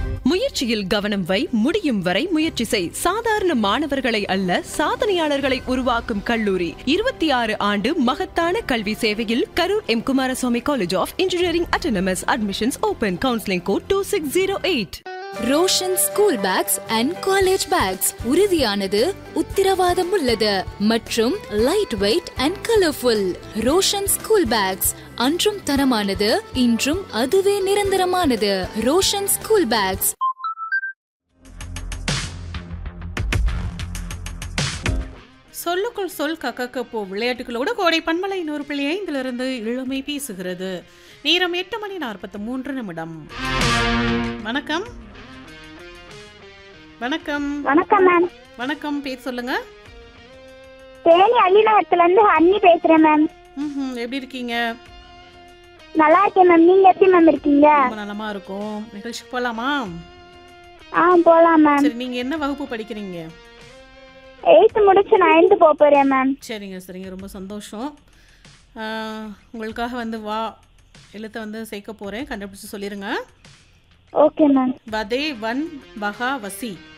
முயற்சியில் கவனம் வை முடியும் வரை முயற்சி செய் சாதாரண மாணவர்களை அல்ல சாதனையாளர்களை உருவாக்கும் கல்லூரி இருபத்தி ஆறு ஆண்டு மகத்தான கல்வி சேவையில் Karur M Kumaraswamy college of engineering autonomous admissions open counselling code two six zero eight Roshan school bags and college bags உறுதியானது உத்திரவாதம் உள்ளது மற்றும் light weight and colourful Roshan school bags அன்றும் தரமானது இன்றும் அதுவே நிரந்தரமானது ரோஷன் ஸ்கூல் பேக்ஸ் சொல்லுக்குள் சொல் கக்கக்க போ விளையாட்டுகளோடு கோடை பன்மலை நூறு புள்ளி ஐந்திலிருந்து இளமை பேசுகிறது நேரம் எட்டு மணி நாற்பத்தி மூன்று நிமிடம் வணக்கம் வணக்கம் வணக்கம் மேம் வணக்கம் பேர் சொல்லுங்க தேனி அள்ளிநகரத்துல இருந்து ஹன்னி பேசுறேன் மேம் ம்ஹும், எப்படி இருக்கீங்க நல்லா இருக்கேன் மேம் நீங்க எப்படி மேம் இருக்கீங்க ரொம்ப நலமா இருக்கும் நிகழ்ச்சி போலாமா ஆ போலாம் மேம் சரி நீங்க என்ன வகுப்பு படிக்கிறீங்க எயித்து முடிச்சு நைன்த்து போக போறேன் மேம் சரிங்க சரிங்க ரொம்ப சந்தோஷம் ஆஹ், உங்களுக்காக வந்து வா எழுத்தை வந்து சேர்க்க போறேன் கண்டுபிடிச்சு சொல்லிருங்க ஓகே மேம் வதே வன் பகா வசி